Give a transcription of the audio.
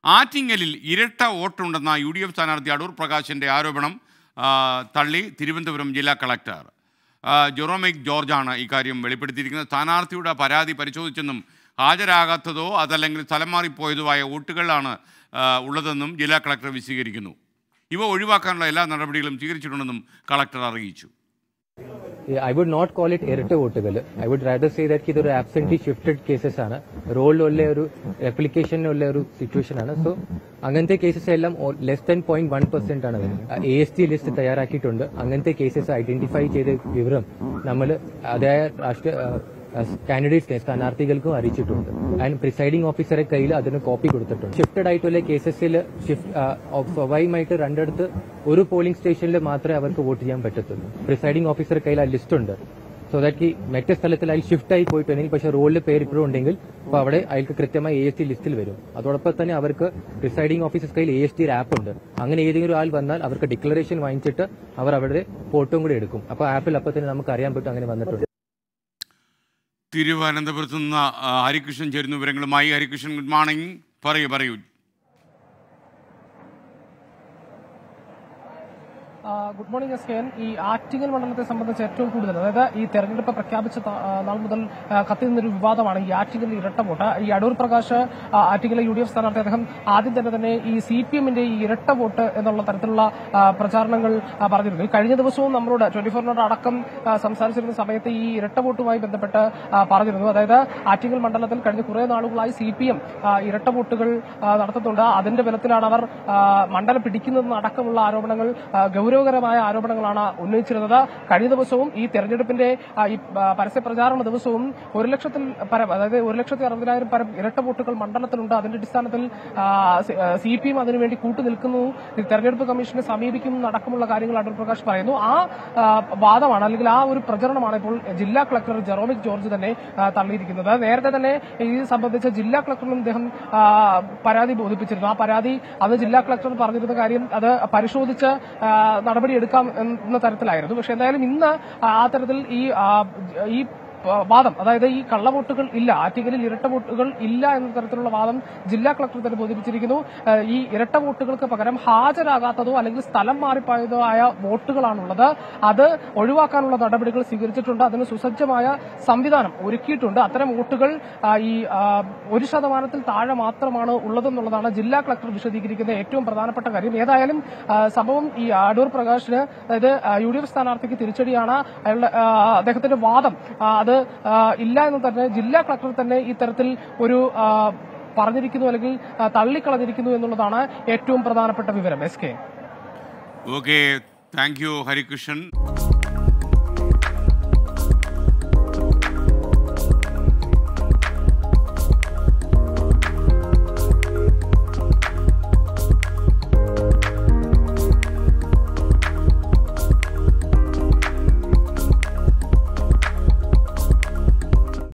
ആറ്റിങ്ങലിൽ ഇരട്ട വോട്ടുണ്ടെന്ന U D F സ്ഥാനാർത്ഥി അടൂർ പ്രകാശിൻ്റെ ആരോപണം ആ, തള്ളി തിരുവനന്തപുരം ജില്ലാ കളക്ടർ ആ, ജൊറോമിക് ജോർജാണ് ഇക്കാര്യം വെളിപ്പെടുത്തിയിരിക്കുന്നത് സ്ഥാനാർത്ഥിയുടെ പരാതി പരിശോധിച്ചെന്നും ഹാജരാകാത്തതോ അതല്ലെങ്കിൽ സ്ഥലം മാറിപ്പോയതോ ആയ വോട്ടുകളാണ് ആ, ഉള്ളതെന്നും ജില്ലാ കളക്ടർ വിശദീകരിക്കുന്നു ഇവ ഒഴിവാക്കാനുള്ള എല്ലാ നടപടികളും സ്വീകരിച്ചിട്ടുണ്ടെന്നും കളക്ടർ അറിയിച്ചു I would not call it ഇരട്ട വോട്ടുകൾ I would rather say that ഇതൊരു ആബ്സെന്റി ഷിഫ്റ്റഡ് കേസസ് ആണ് റോളിലുള്ള ഒരു അപ്ലിക്കേഷനുള്ള ഒരു സിറ്റുവേഷൻ ആണ് സോ അങ്ങനത്തെ കേസസ് എല്ലാം less than point one percent ആണ് എ എസ് ടി ലിസ്റ്റ് തയ്യാറാക്കിയിട്ടുണ്ട് അങ്ങനത്തെ കേസസ് ഐഡന്റിഫൈ ചെയ്ത വിവരം നമ്മൾ അതായ രാഷ്ട്രീയ കാൻഡിഡേറ്റ്സിനെ സ്ഥാനാർത്ഥികൾക്കും അറിയിച്ചിട്ടുണ്ട് ആൻഡ് പ്രിസൈഡിംഗ് ഓഫീസറെ കയ്യിൽ അതിന് കോപ്പി കൊടുത്തിട്ടുണ്ട് ഷിഫ്റ്റഡ് ആയിട്ടുള്ള കേസസിൽ സ്വാഭാവികമായിട്ട് രണ്ടിടത്ത് ഒരു പോളിംഗ് സ്റ്റേഷനിൽ മാത്രമേ അവർക്ക് വോട്ട് ചെയ്യാൻ പറ്റത്തുള്ളൂ പ്രിസൈഡിംഗ് ഓഫീസറെ കയ്യിൽ ആ ലിസ്റ്റ് ഉണ്ട് സോ ദാറ്റ് ഈ മറ്റേ സ്ഥലത്തിൽ അയാൾ ഷിഫ്റ്റ് ആയി പോയിട്ടുണ്ടെങ്കിൽ പക്ഷേ റോളിൽ പേര് ഇപ്പോഴും ഉണ്ടെങ്കിൽ അപ്പോൾ അവിടെ അയാൾക്ക് കൃത്യമായി എ എസ് ടി ലിസ്റ്റിൽ വരും അതോടൊപ്പം തന്നെ അവർക്ക് പ്രിസൈഡിംഗ് ഓഫീസേഴ്സ് കയ്യിൽ എ എസ് ടി ഒരു ആപ്പ് ഉണ്ട് അങ്ങനെ ഏതെങ്കിലും ആൾ വന്നാൽ അവർക്ക് ഡിക്ലറേഷൻ വാങ്ങിച്ചിട്ട് അവർ അവരുടെ ഫോട്ടോയും കൂടി എടുക്കും അപ്പോൾ ആപ്പിൽ അപ്പോൾ തന്നെ നമുക്ക് അറിയാൻ പറ്റും അങ്ങനെ വന്നിട്ടുണ്ട് തിരുവനന്തപുരത്ത് നിന്ന് ആ, ഹരികൃഷ്ണൻ ചേരുന്ന വിവരങ്ങളുമായി ഹരികൃഷ്ണൻ ഗുഡ് മോർണിംഗ് പറയൂ പറയൂ ആ, good morning S K N ഈ ആറ്റിങ്ങൽ മണ്ഡലത്തെ സംബന്ധിച്ച് ഏറ്റവും കൂടുതൽ അതായത് ഈ തെരഞ്ഞെടുപ്പ് പ്രഖ്യാപിച്ച ത- ആ, നാൾ മുതൽ ആ, കത്തി നിന്നൊരു വിവാദമാണ് ഈ ആറ്റിങ്ങൽ ഇരട്ട വോട്ട് ഈ അടൂർ പ്രകാശ് ആ, ആറ്റിങ്ങലെ യു ഡി എഫ് സ്ഥാനാർത്ഥി അദ്ദേഹം ആദ്യം തന്നെ തന്നെ ഈ സി പി എമ്മിന്റെ ഈ ഇരട്ട വോട്ട് എന്നുള്ള തരത്തിലുള്ള ആ, പ്രചാരണങ്ങൾ ആ, പറഞ്ഞിരുന്നു ഈ കഴിഞ്ഞ ദിവസവും നമ്മളോട് ട്വന്റി ഫോറിനോട് അടക്കം ആ, സംസാരിച്ചിരുന്ന സമയത്ത് ഈ ഇരട്ട വോട്ടുമായി ബന്ധപ്പെട്ട് ആ, പറഞ്ഞിരുന്നു അതായത് ആറ്റിങ്ങൽ മണ്ഡലത്തിൽ കഴിഞ്ഞ കുറെ നാളുകളായി സി പി എം ഇരട്ട വോട്ടുകൾ ആ, നടത്തുന്നുണ്ട് അതിന്റെ ബലത്തിലാണ് അവർ ആ, മണ്ഡലം പിടിക്കുന്നതെന്ന് അടക്കമുള്ള ആരോപണങ്ങൾ ആ, ഗൌരവകരമായ ആരോപണങ്ങളാണ് ഉന്നയിച്ചിരുന്നത് കഴിഞ്ഞ ദിവസവും ഈ തെരഞ്ഞെടുപ്പിന്റെ ആ, ഈ ആ, പരസ്യ പ്രചാരണ ദിവസവും ഒരു ലക്ഷത്തിൽ പരം അതായത് ഒരു ലക്ഷത്തി അറുപതിനായിരം പരം ഇരട്ട വോട്ടുകൾ മണ്ഡലത്തിലുണ്ട് അതിന്റെ അടിസ്ഥാനത്തിൽ സി പി എം അതിനുവേണ്ടി കൂട്ടുനിൽക്കുന്നു ഈ തെരഞ്ഞെടുപ്പ് കമ്മീഷനെ സമീപിക്കും അടക്കമുള്ള കാര്യങ്ങൾ അടൂർ പ്രകാശ് പറയുന്നു ആ ആ, വാദമാണ് അല്ലെങ്കിൽ ആ ഒരു പ്രചരണമാണ് ഇപ്പോൾ ജില്ലാ കളക്ടർ ജെറോമിക് ജോർജ് തന്നെ ആ, തള്ളിയിരിക്കുന്നത് നേരത്തെ തന്നെ ഈ സംബന്ധിച്ച് ജില്ലാ കളക്ടറിനും ഇദ്ദേഹം ആ, പരാതി ബോധിപ്പിച്ചിരുന്നു ആ പരാതി അന്ന് ജില്ലാ കളക്ടർ പറഞ്ഞിരുന്ന കാര്യം അത് പരിശോധിച്ച് ആ, നടപടിയെടുക്കാം എന്ന തരത്തിലായിരുന്നു പക്ഷെ എന്തായാലും ഇന്ന് ആ തരത്തിൽ ഈ ആ, ഈ വാദം അതായത് ഈ കള്ളവോട്ടുകൾ ഇല്ല ആറ്റിങ്ങലിൽ ഇരട്ട വോട്ടുകൾ ഇല്ല എന്ന തരത്തിലുള്ള വാദം ജില്ലാ കളക്ടർ തന്നെ ബോധിപ്പിച്ചിരിക്കുന്നു ഏഹ് ഈ ഇരട്ട വോട്ടുകൾക്ക് പകരം ഹാജരാകാത്തതോ അല്ലെങ്കിൽ സ്ഥലം മാറിപ്പോയതോ ആയ വോട്ടുകളാണുള്ളത് അത് ഒഴിവാക്കാനുള്ള നടപടികൾ സ്വീകരിച്ചിട്ടുണ്ട് അതിന് സുസജ്ജമായ സംവിധാനം ഒരുക്കിയിട്ടുണ്ട് അത്തരം വോട്ടുകൾ ആ, ഈ ആ, ഒരു ശതമാനത്തിൽ താഴെ മാത്രമാണ് ഉള്ളതെന്നുള്ളതാണ് ജില്ലാ കളക്ടർ വിശദീകരിക്കുന്ന ഏറ്റവും പ്രധാനപ്പെട്ട കാര്യം ഏതായാലും ആ, സംഭവം ഈ അടൂർ പ്രകാശിന് അതായത് യു ഡി എഫ് സ്ഥാനാർത്ഥിക്ക് തിരിച്ചടിയാണ് അയാളുടെ ആ, അദ്ദേഹത്തിന്റെ വാദം ആ, അത് ആ, ഇല്ല എന്ന് തന്നെ ജില്ലാ കളക്ടർ തന്നെ ഇത്തരത്തിൽ ഒരു ആ, പറഞ്ഞിരിക്കുന്നു അല്ലെങ്കിൽ ആ, തള്ളിക്കളഞ്ഞിരിക്കുന്നു എന്നുള്ളതാണ് ഏറ്റവും പ്രധാനപ്പെട്ട വിവരം S K okay thank you Harikrishnan